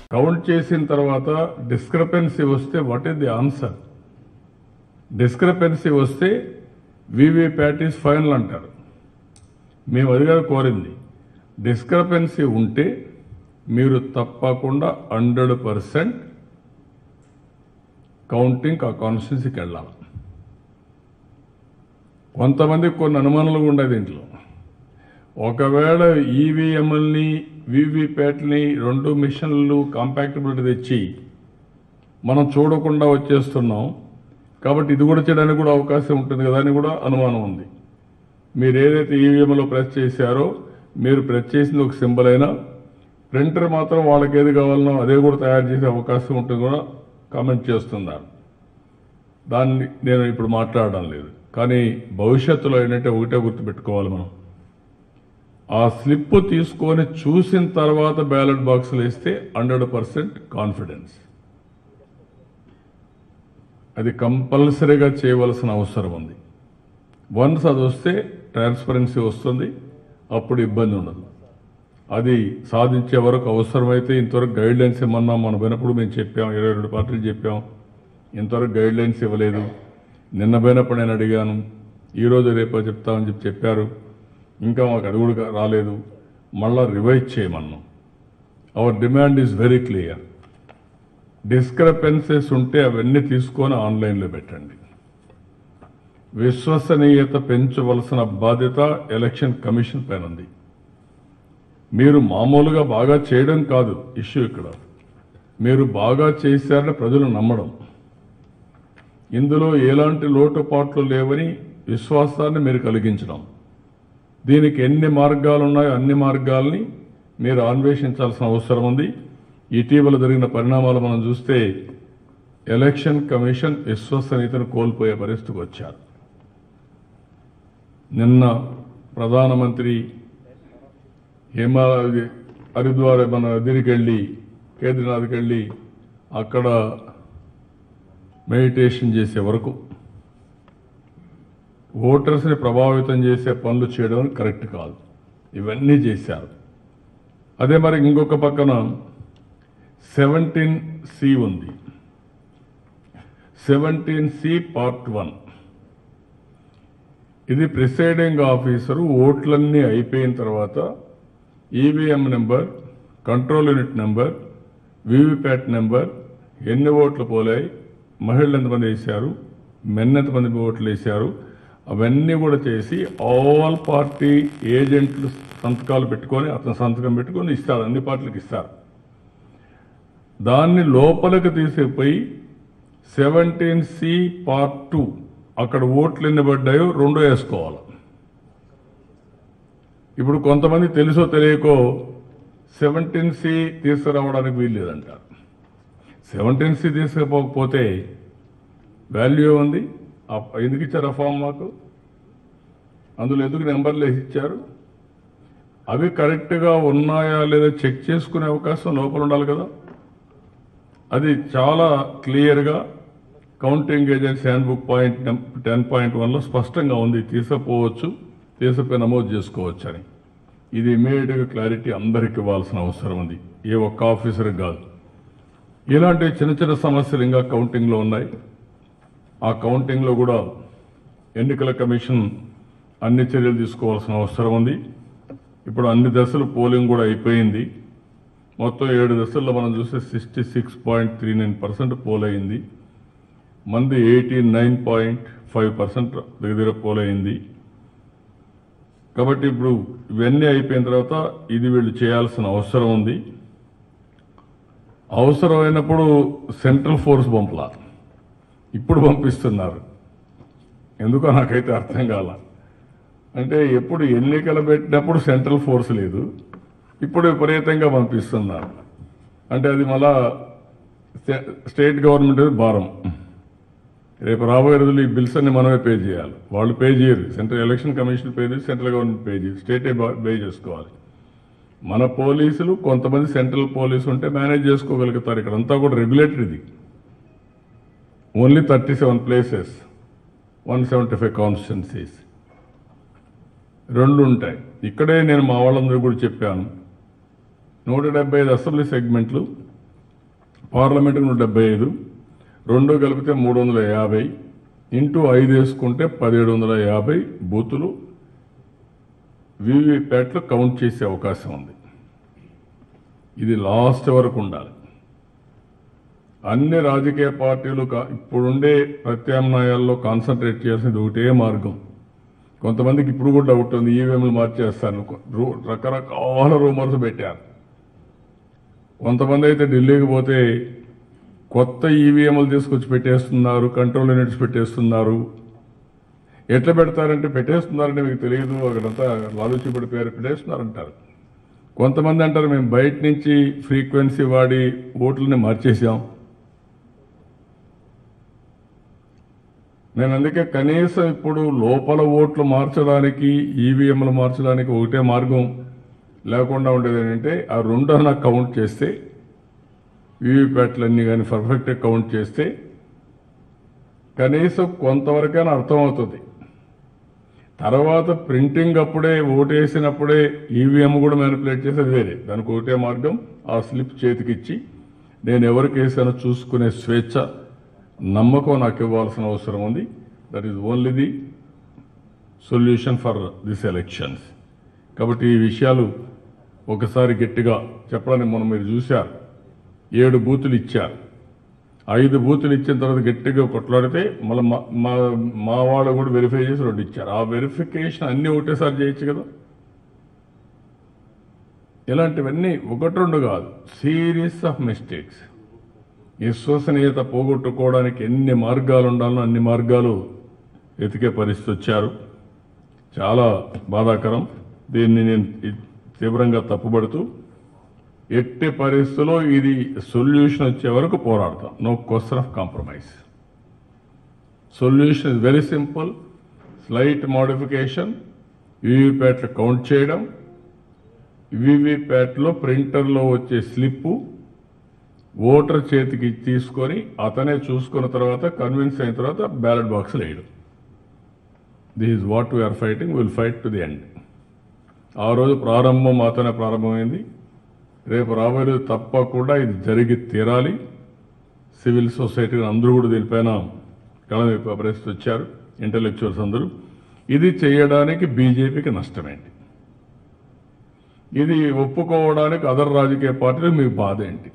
Count చేసిన తర్వాత discrepancy వస్తే what is the answer discrepancy వస్తే వీవీప్యాట్ ఈస్ ఫైనల్ అంటారు మేము అదిగా కోరింది డిస్క్రపెన్సీ ఉంటే మీరు తప్పకుండా హండ్రెడ్ పర్సెంట్ కౌంటింగ్ ఆ కాన్స్టిట్యున్సీకి వెళ్ళాలి కొంతమందికి కొన్ని అనుమానాలు ఉన్నాయి దీంట్లో ఒకవేళ ఈవీఎంఎల్ని వీవీప్యాట్ని రెండు మిషన్లు కాంపాక్టబిలిటీ తెచ్చి మనం చూడకుండా వచ్చేస్తున్నాం కాబట్టి ఇది కూడా చేయడానికి కూడా అవకాశం ఉంటుంది కదా అని కూడా అనుమానం ఉంది మీరు ఏదైతే ఈవీఎంలో ప్రెస్ చేశారో మీరు ప్రెస్ చేసింది ఒక సింబల్ అయినా ప్రింటర్ మాత్రం వాళ్ళకి ఏది కావాలనో అదే కూడా తయారు చేసే అవకాశం ఉంటుంది కూడా కామెంట్ చేస్తున్నారు దాన్ని నేను ఇప్పుడు మాట్లాడడం లేదు కానీ భవిష్యత్తులో ఏంటంటే ఒకటే గుర్తుపెట్టుకోవాలి మనం ఆ స్లిప్ తీసుకొని చూసిన తర్వాత బ్యాలెట్ బాక్సులు వేస్తే హండ్రెడ్ పర్సెంట్ కాన్ఫిడెన్స్ అది కంపల్సరీగా చేయవలసిన అవసరం ఉంది వన్స్ అది వస్తే ట్రాన్స్పరెన్సీ వస్తుంది అప్పుడు ఇబ్బంది ఉండదు అది సాధించే వరకు అవసరమైతే ఇంతవరకు గైడ్ లైన్స్ ఇమ్మన్నాం మనం పోయినప్పుడు మేము చెప్పాం ఇరవై రెండు పార్టీలు చెప్పాం ఇంతవరకు గైడ్ లైన్స్ ఇవ్వలేదు నిన్న పోయినప్పుడు నేను అడిగాను ఈరోజు రేపో చెప్తామని చెప్పి చెప్పారు ఇంకా మాకు అది కూడా రాలేదు మళ్ళా రివైజ్ చేయమన్నాం our demand is very clear discrepancies ఉంటే అవన్నీ తీసుకొని ఆన్లైన్లో పెట్టండి విశ్వసనీయత పెంచవలసిన బాధ్యత ఎలక్షన్ కమిషన్ పైన ఉంది మీరు మామూలుగా బాగా చేయడం కాదు ఇష్యూ ఇక్కడ మీరు బాగా చేశారని ప్రజలు నమ్మడం ఇందులో ఎలాంటి లోటుపాట్లు లేవని విశ్వాసాన్ని మీరు కలిగించడం దీనికి ఎన్ని మార్గాలు ఉన్నాయో అన్ని మార్గాల్ని మీరు అన్వేషించాల్సిన అవసరం ఉంది ఇటీవల జరిగిన పరిణామాలు మనం చూస్తే ఎలక్షన్ కమిషన్ విశ్వసనీయతను కోల్పోయే పరిస్థితికి వచ్చారు నిన్న ప్రధానమంత్రి హిమా హరిద్వార్ మన దీనికి వెళ్ళి కేదార్నాథ్కి వెళ్ళి అక్కడ మెడిటేషన్ చేసే వరకు ఓటర్స్ని ప్రభావితం చేసే పనులు చేయడం కరెక్ట్ కాదు ఇవన్నీ చేశారు అదే మరి ఇంకొక పక్కన సెవెంటీన్ సి ఉంది సెవెంటీన్ సి పార్ట్ వన్ ఇది ప్రిసైడింగ్ ఆఫీసరు ఓట్లన్నీ అయిపోయిన తర్వాత EVM number control unit number VVPAT number ఎన్ని ఓట్లు పోలాయి మహిళలు ఎంతమంది వేశారు మెన్ ఎంతమంది ఓట్లు వేశారు అవన్నీ కూడా చేసి ఆల్ పార్టీ ఏజెంట్లు సంతకాలు పెట్టుకొని అతను సంతకం పెట్టుకొని ఇస్తారు అన్ని పార్టీలకు ఇస్తారు దాన్ని లోపలికి తీసుకుపోయి సెవెంటీన్ సి పార్ట్ టూ అక్కడ ఓట్లు ఎన్ని పడ్డాయో రెండు వేసుకోవాలి ఇప్పుడు కొంతమంది తెలుసో తెలియకో సెవెంటీన్ సి తీసుకురావడానికి వీల్లేదంటారు సెవెంటీన్ సి తీసుకుపోకపోతే వాల్యూ ఉంది ఆ- ఎందుకు ఇచ్చారు ఆ ఫామ్ మాకు అందులో ఎందుకు నెంబర్లు వేసి ఇచ్చారు అవి కరెక్ట్గా ఉన్నాయా లేదా చెక్ చేసుకునే అవకాశం లోపల ఉండాలి కదా అది చాలా క్లియర్గా counting agency hand book point ten point వన్లో స్పష్టంగా ఉంది తీసుకుపోవచ్చు తీసుకుపోయి నమోదు చేసుకోవచ్చు అని ఇది ఇమీడియట్గా క్లారిటీ అందరికి ఇవ్వాల్సిన అవసరం ఉంది ఏ ఒక్క ఆఫీసర్కి కాదు ఇలాంటి చిన్న చిన్న సమస్యలు ఇంకా కౌంటింగ్లో ఉన్నాయి ఆ కౌంటింగ్లో కూడా ఎన్నికల కమిషన్ అన్ని చర్యలు తీసుకోవాల్సిన అవసరం ఉంది ఇప్పుడు అన్ని దశలు పోలింగ్ కూడా అయిపోయింది మొత్తం ఏడు దశల్లో మనం చూస్తే sixty six point three nine percent poll అయింది మంది eighty nine point five percent దగ్గర పోల్ అయింది కాబట్టి ఇప్పుడు ఇవన్నీ అయిపోయిన తర్వాత ఇది వీళ్ళు చేయాల్సిన అవసరం ఉంది అవసరమైనప్పుడు సెంట్రల్ ఫోర్స్ పంపలా ఇప్పుడు పంపిస్తున్నారు ఎందుకో నాకైతే అర్థం కాల అంటే ఎప్పుడు ఎన్నికలు పెట్టినప్పుడు సెంట్రల్ ఫోర్స్ లేదు ఇప్పుడు విపరీతంగా పంపిస్తున్నారు అంటే అది మళ్ళా స్టే- స్టేట్ గవర్నమెంట్ మీద భారం రేపు రాబోయే రోజులు ఈ బిల్స్ అన్ని మనమే పే చేయాలి వాళ్ళు పే చేయరు సెంట్రల్ ఎలక్షన్ కమిషన్ పే చేసి సెంట్రల్ గవర్నమెంట్ పే చేసి స్టేటే బా- పే చేసుకోవాలి మన పోలీసులు కొంతమంది సెంట్రల్ పోలీసు ఉంటే మేనేజ్ చేసుకోగలుగుతారు ఇక్కడ అంతా కూడా రెగ్యులేటరీది only thirty seven places one seventy five constituencies రెండు ఉంటాయి ఇక్కడే నేను మా వాళ్ళందరూ కూడా చెప్పాను నూట డెబ్బై ఐదు అసెంబ్లీ సెగ్మెంట్లు పార్లమెంటుకు నూట డెబ్బై ఐదు రెండు కలిపితే మూడు వందల యాభై ఇంటూ ఐదు వేసుకుంటే పదిహేడు వందల యాభై బూతులు వీవీప్యాట్లు కౌంట్ చేసే అవకాశం ఉంది ఇది లాస్ట్ వరకు ఉండాలి అన్ని రాజకీయ పార్టీలు కా- ఇప్పుడుండే ప్రత్యామ్నాయాల్లో కాన్సన్ట్రేట్ చేసేది ఒకటే మార్గం కొంతమందికి ఇప్పుడు కూడా డౌట్ ఉంది ఈవీఎంలు మార్చేస్తాను రూ- రకరకాల రూమర్స్ పెట్టారు కొంతమంది అయితే ఢిల్లీకి పోతే కొత్త ఈవీఎంలు తీసుకొచ్చి పెట్టేస్తున్నారు కంట్రోల్ యూనిట్స్ పెట్టేస్తున్నారు ఎట్లా పెడతారంటే పెట్టేస్తున్నారంటే మీకు తెలియదు అక్కడంతా లాలుచిపడి పేరు పెట్టేస్తున్నారంటారు కొంతమంది అంటారు మేము బయట నుంచి ఫ్రీక్వెన్సీ వాడి ఓట్లని మార్చేసాం నేను అందుకే కనీసం ఇప్పుడు లోపల ఓట్లు మార్చడానికి ఈవీఎంలు మార్చడానికి ఒకటే మార్గం లేకుండా ఉండేది ఏంటంటే ఆ రెండన్న కౌంట్ చేస్తే వీవీప్యాట్లన్నీ కానీ పర్ఫెక్ట్గా కౌంట్ చేస్తే కనీసం కొంతవరకైనా అర్థమవుతుంది తర్వాత ప్రింటింగ్ అప్పుడే ఓటేసినప్పుడే ఈవీఎం కూడా మ్యానిపులేట్ చేసేది వేరే దానికి ఒకటే మార్గం ఆ స్లిప్ చేతికిచ్చి నేను ఎవరికి వేసానో చూసుకునే స్వేచ్ఛ నమ్మకం నాకు ఇవ్వాల్సిన అవసరం ఉంది that is only the solution for this elections కాబట్టి ఈ విషయాలు ఒకసారి గట్టిగా చెప్పడానికి మనం మీరు చూశారు ఏడు బూతులు ఇచ్చారు ఐదు బూతులు ఇచ్చిన తర్వాత గట్టిగా కొట్లాడితే మళ్ళీ మా మా మా వాళ్ళు కూడా వెరిఫై చేసి రెండు ఇచ్చారు ఆ వెరిఫికేషన్ అన్ని ఒకటేసారి చేయొచ్చు కదా ఇలాంటివన్నీ ఒకటి రెండు కాదు సిరీస్ ఆఫ్ మిస్టేక్స్ విశ్వసనీయత పోగొట్టుకోవడానికి ఎన్ని మార్గాలు ఉండాలో అన్ని మార్గాలు వెతికే పరిస్థితి వచ్చారు చాలా బాధాకరం దీన్ని నేను ఇ- తీవ్రంగా తప్పుపడుతూ ఎట్టి పరిస్థితుల్లో ఇది సొల్యూషన్ వచ్చే వరకు పోరాడతాం no question of compromise solution is very simple slight modification వీవీప్యాట్లు కౌంట్ చేయడం వీవీప్యాట్లో ప్రింటర్లో వచ్చే స్లిప్పు ఓటర్ చేతికి తీసుకొని అతనే చూసుకున్న తర్వాత కన్విన్స్ అయిన తర్వాత బ్యాలెట్ బాక్స్ వేయడం this is what we are fighting will fight to the end ఆ రోజు ప్రారంభం మాత్రమే ప్రారంభమైంది రేపు రాబోయే రోజు తప్పకుండా ఇది జరిగి తీరాలి సివిల్ సొసైటీ అందరూ కూడా దీనిపైన కళ పరిస్థితి వచ్చారు ఇంటలెక్చువల్స్ అందరూ ఇది చేయడానికి బీజేపీకి నష్టమేంటి ఇది ఒప్పుకోవడానికి అదర్ రాజకీయ పార్టీలు మీ బాధ ఏంటి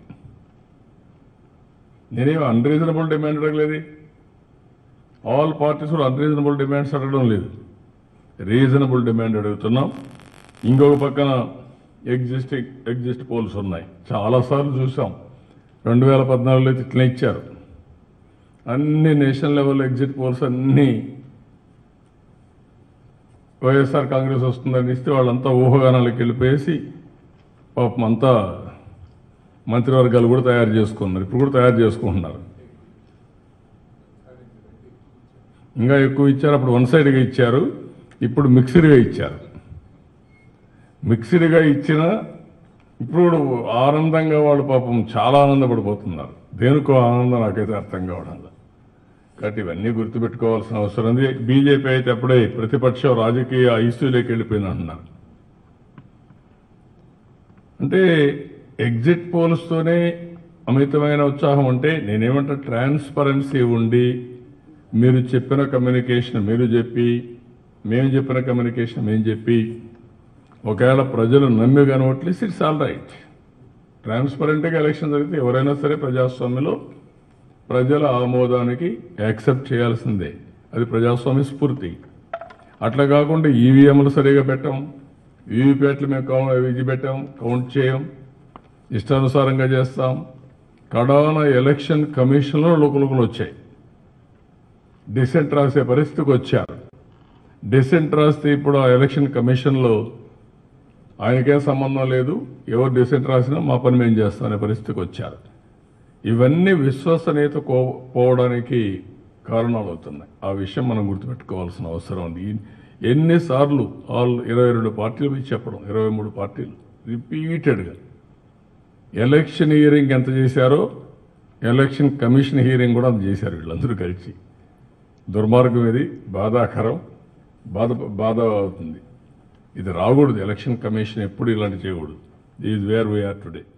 నేనేం అన్రీజనబుల్ డిమాండ్ అడగలేదు ఆల్ పార్టీస్ కూడా అన్రీజనబుల్ డిమాండ్స్ అడగడం లేదు రీజనబుల్ డిమాండ్ అడుగుతున్నాం ఇంకొక పక్కన ఎగ్జిస్టింగ్ ఎగ్జిస్ట్ పోల్స్ ఉన్నాయి చాలాసార్లు చూసాం రెండు వేల పద్నాలుగులో అయితే ఇట్లా ఇచ్చారు అన్ని నేషనల్ లెవెల్ ఎగ్జిట్ పోల్స్ అన్నీ వైఎస్ఆర్ కాంగ్రెస్ వస్తుందని ఇస్తే వాళ్ళంతా ఊహగానాలకు వెళ్ళిపోయేసి పాపం అంతా మంత్రివర్గాలు కూడా తయారు చేసుకున్నారు ఇప్పుడు కూడా తయారు చేసుకుంటున్నారు ఇంకా ఎక్కువ ఇచ్చారు అప్పుడు వన్ సైడ్గా ఇచ్చారు ఇప్పుడు మిక్స్డ్గా ఇచ్చారు మిక్స్డ్గా ఇచ్చిన ఇప్పుడు ఆనందంగా వాళ్ళు పాపం చాలా ఆనందపడిపోతున్నారు దేనికో ఆనందం నాకైతే అర్థం కావడం లేదు. కాబట్టి ఇవన్నీ గుర్తుపెట్టుకోవాల్సిన అవసరం ఉంది బీజేపీ అయితే అప్పుడే ప్రతిపక్షం రాజకీయ ఐసీలోకి వెళ్ళిపోయింది అంటున్నారు అంటే ఎగ్జిట్ పోల్స్తోనే అమితమైన ఉత్సాహం ఉంటే నేనేమంటా ట్రాన్స్పరెన్సీ ఉండి మీరు చెప్పిన కమ్యూనికేషన్ మీరు చెప్పి మేము చెప్పిన కమ్యూనికేషన్ మేము చెప్పి ఒకవేళ ప్రజలు నమ్మి కనవట్లే ఇట్స్ ఆల్ రైట్ ట్రాన్స్పరెంట్గా ఎలక్షన్ జరిగితే ఎవరైనా సరే ప్రజాస్వామ్యంలో ప్రజల ఆమోదానికి యాక్సెప్ట్ చేయాల్సిందే అది ప్రజాస్వామ్య స్ఫూర్తి అట్లా కాకుండా ఈవీఎంలు సరిగా పెట్టాం వీవీప్యాట్లు మేము కౌ ఇది పెట్టాం కౌంట్ చేయం ఇష్టానుసారంగా చేస్తాం కడాన ఎలక్షన్ కమిషన్లో లోకలుకలు వచ్చాయి డిసెంట్ రాసే పరిస్థితికి వచ్చారు డిసెంట్ రాస్తే ఇప్పుడు ఆ ఎలక్షన్ కమిషన్లో ఆయనకేం సంబంధం లేదు ఎవరు డిసెంట్ రాసినా మా పని మేము చేస్తామనే పరిస్థితికి వచ్చారు ఇవన్నీ విశ్వసనీయత కో- పోవడానికి కారణాలు అవుతున్నాయి ఆ విషయం మనం గుర్తుపెట్టుకోవాల్సిన అవసరం ఉంది ఈ- ఎన్నిసార్లు ఆల్ ఇరవై రెండు పార్టీలు మీకు చెప్పడం ఇరవై మూడు పార్టీలు రిపీటెడ్గా ఎలక్షన్ హియరింగ్ ఎంత చేశారో ఎలక్షన్ కమిషన్ హియరింగ్ కూడా అంత చేశారు వీళ్ళందరూ కలిసి దుర్మార్గం ఇది బాధాకరం బాధ బాధ అవుతుంది ఇది రాకూడదు ఎలక్షన్ కమిషన్ ఎప్పుడు ఇలాంటి చేయకూడదు ఈజ్ వేర్ వీఆర్ టుడే